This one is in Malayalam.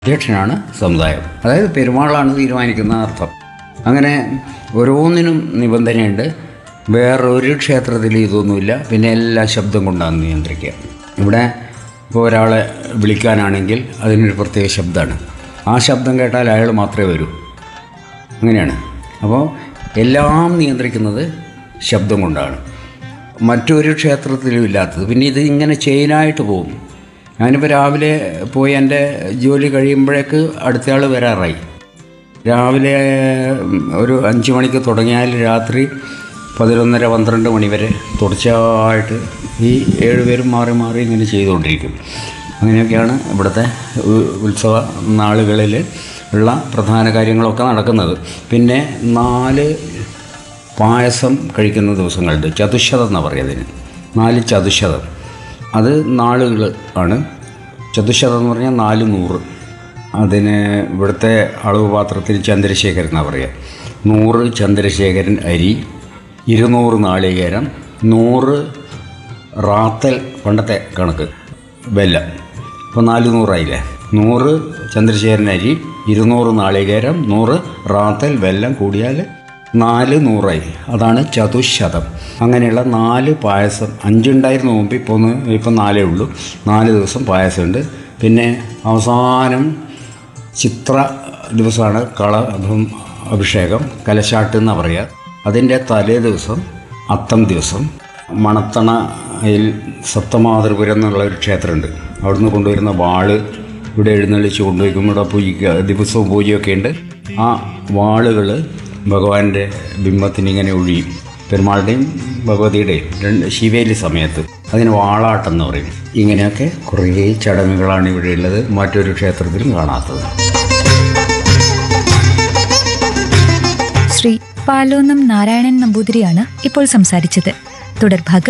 അധ്യക്ഷനാണ് സമുദായം അതായത് പെരുമാളാണ് തീരുമാനിക്കുന്ന അർത്ഥം അങ്ങനെ ഓരോന്നിനും നിബന്ധനയുണ്ട് വേറൊരു ക്ഷേത്രത്തിൽ ഇതൊന്നുമില്ല പിന്നെ എല്ലാ ശബ്ദം കൊണ്ടാണ് നിയന്ത്രിക്കുക ഇവിടെ ഇപ്പോൾ ഒരാളെ വിളിക്കാനാണെങ്കിൽ അതിനൊരു പ്രത്യേക ശബ്ദമാണ് ആ ശബ്ദം കേട്ടാൽ അയാൾ മാത്രമേ വരൂ അങ്ങനെയാണ് അപ്പോൾ എല്ലാം നിയന്ത്രിക്കുന്നത് ശബ്ദം കൊണ്ടാണ് മറ്റൊരു ക്ഷേത്രത്തിലും ഇല്ലാത്തത് പിന്നെ ഇത് ഇങ്ങനെ ചെയിനായിട്ട് പോകും ഞാനിപ്പോൾ രാവിലെ പോയി എൻ്റെ ജോലി കഴിയുമ്പോഴേക്ക് അടുത്തയാൾ വരാറായി രാവിലെ ഉം, ഒരു അഞ്ച് മണിക്ക് തുടങ്ങിയാൽ രാത്രി പതിനൊന്നര പന്ത്രണ്ട് മണി വരെ തുടർച്ചയായിട്ട് ഈ ഏഴുപേരും മാറി മാറി ഇങ്ങനെ ചെയ്തുകൊണ്ടിരിക്കും അങ്ങനെയൊക്കെയാണ് ഇവിടുത്തെ ഉ- ഉത്സവ നാളുകളിൽ ഉള്ള പ്രധാന കാര്യങ്ങളൊക്കെ നടക്കുന്നത് പിന്നെ നാല് പായസം കഴിക്കുന്ന ദിവസങ്ങളുണ്ട് ചതുശതം എന്നാണ് പറയുന്നതിന് നാല് ചതുശതം അത് നാളുകൾ ആണ് ചതുശതം എന്ന് പറഞ്ഞാൽ നാല് നൂറ് അതിന് ഇവിടുത്തെ അളവ് പാത്രത്തിൽ ചന്ദ്രശേഖരൻ എന്നാണ് പറയുക നൂറ് ചന്ദ്രശേഖരൻ അരി ഇരുന്നൂറ് നാളികേരം നൂറ് റാത്തൽ പണ്ടത്തെ കണക്ക് വെല്ലം ഇപ്പോൾ നാല് നൂറായില്ലേ നൂറ് ചന്ദ്രശേഖരൻ അരി ഇരുന്നൂറ് നാളികേരം നൂറ് റാത്തൽ വെല്ലം കൂടിയാൽ നാല് നൂറായി അതാണ് ചതുശതം അങ്ങനെയുള്ള നാല് പായസം അഞ്ചുണ്ടായിരുന്നു മുമ്പ് ഇപ്പോൾ ഒന്ന് ഇപ്പം നാലേ ഉള്ളൂ നാല് ദിവസം പായസമുണ്ട് പിന്നെ അവസാനം ചിത്ര ദിവസമാണ് കളഭം അഭിഷേകം കലശാട്ട് എന്നാണ് പറയുക അതിൻ്റെ തലേ ദിവസം അത്തം ദിവസം മണത്തണയിൽ സപ്തമാതൃപുരം എന്നുള്ള ഒരു ക്ഷേത്രമുണ്ട് അവിടുന്ന് കൊണ്ടുവരുന്ന വാള് ഇവിടെ എഴുന്നള്ളിച്ച് കൊണ്ടുപോയിക്കും ഇവിടെ പൂജിക്കുക ദിവസവും പൂജയൊക്കെ ഉണ്ട് ആ വാളുകൾ ഭഗവാന്റെ ബിംബത്തിന് ഇങ്ങനെ ഒഴിയും പെരുമാളുടെയും ഭഗവതിയുടെയും രണ്ട് ശിവേലി സമയത്ത് അതിന് വാളാട്ടം എന്ന് പറയും ഇങ്ങനെയൊക്കെ കുറേ ചടങ്ങുകളാണ് ഇവിടെ ഉള്ളത് മറ്റൊരു ക്ഷേത്രത്തിലും കാണാത്തത് ശ്രീ പാലോന്നം നാരായണൻ നമ്പൂതിരിയാണ് ഇപ്പോൾ സംസാരിച്ചത് തുടർഭാഗം